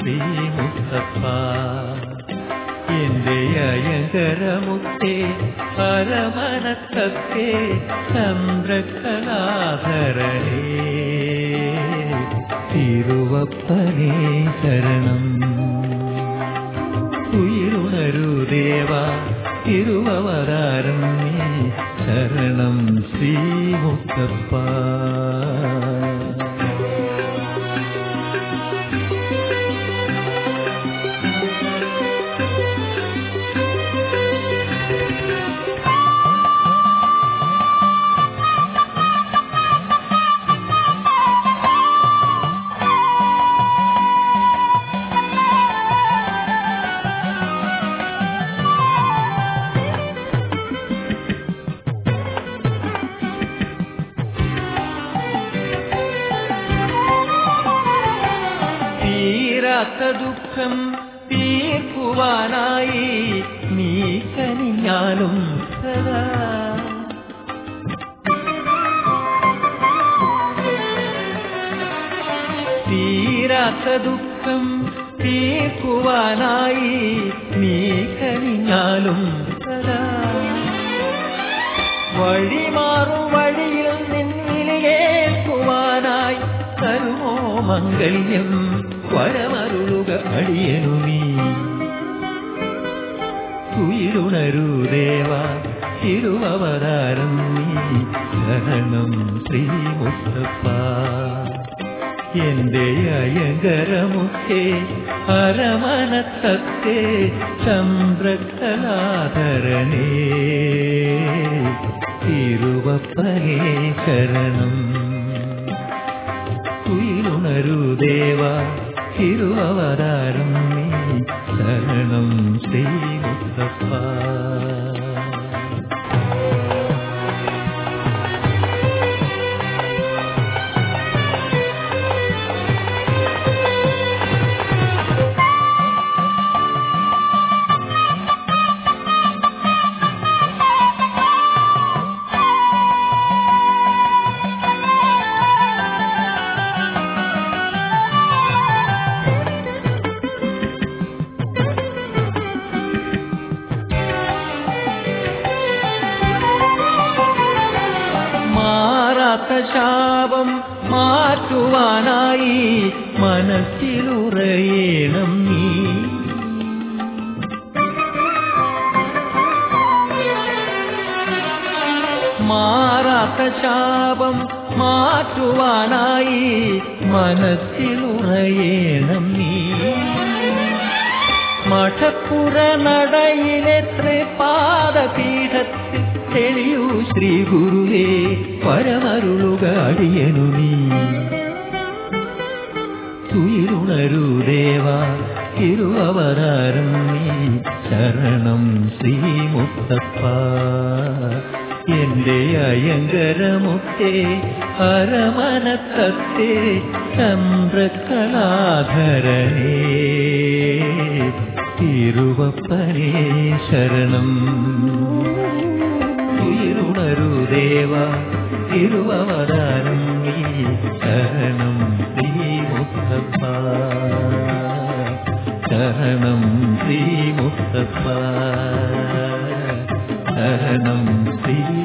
ശ്രീ മുത്തപ്പ എന്റെ അയങ്കരമുത്തേ പരമനത്തത്തെ ചന്ദ്രകലാധരനേ തിരുവപ്പനേ ശരണം ഉയിരുണരൂ ദേവ തിരുവവതാരം നീ ശരണം ശ്രീമുത്തപ്പ തീരാത്ത ദുഃഖം തീർക്കുവാനായി നീ കനിഞ്ഞാലും സദാ തീരാത്ത ദുഃഖം തീർക്കുവാനായി നീ കനിഞ്ഞാലും സദാ വഴിമാറും വഴിയിൽ നിന്നിലേക്കുവാനായി തരുമോ മംഗല്യം വരമരുളുക അടിയനു നീ തുയിരുണരൂ ദേവ തിരുവവതാരം നീ ശരണം ശ്രീ മുത്തപ്പ എന്റെ അയങ്കരമുത്തേ അരമനത്തത്തെ ചന്ദ്രകലാധരനേ തിരുവപ്പനേ ശരണം തുയിരുണരൂ ദേവ തിരുവവതാരം നീ ശരണം ശ്രീ മുത്തപ്പ മാറാത്ത ശാപം മാറ്റുവാനായി മനസ്സിലുറയണം നീ മാറാത്ത ശാപം മാറ്റുവാനായി മനസ്സിലുറയണം നീ മഠപ്പുറ നടയിലെ ത്രിപാദപീഠത്തിൽ തെളിയൂ ശ്രീ ഗുരുവേ പരമരുളുക അടിയനു നീ തുയിരുണരൂ ദേവ തിരുവവതാരം നീ ശരണം ശ്രീ മുത്തപ്പ എന്റെ അയങ്കരമുത്തേ അരമനത്തത്തെ ചന്ദ്രകലാധരനേ തിരുവപ്പനേ ശരണം തിരുണരു ദേവ തിരുവവതാരം നീ ശരണം ശ്രീ മുത്തപ്പ ശരണം ശ്രീ മുത്തപ്പ ശരണം ശ്രീ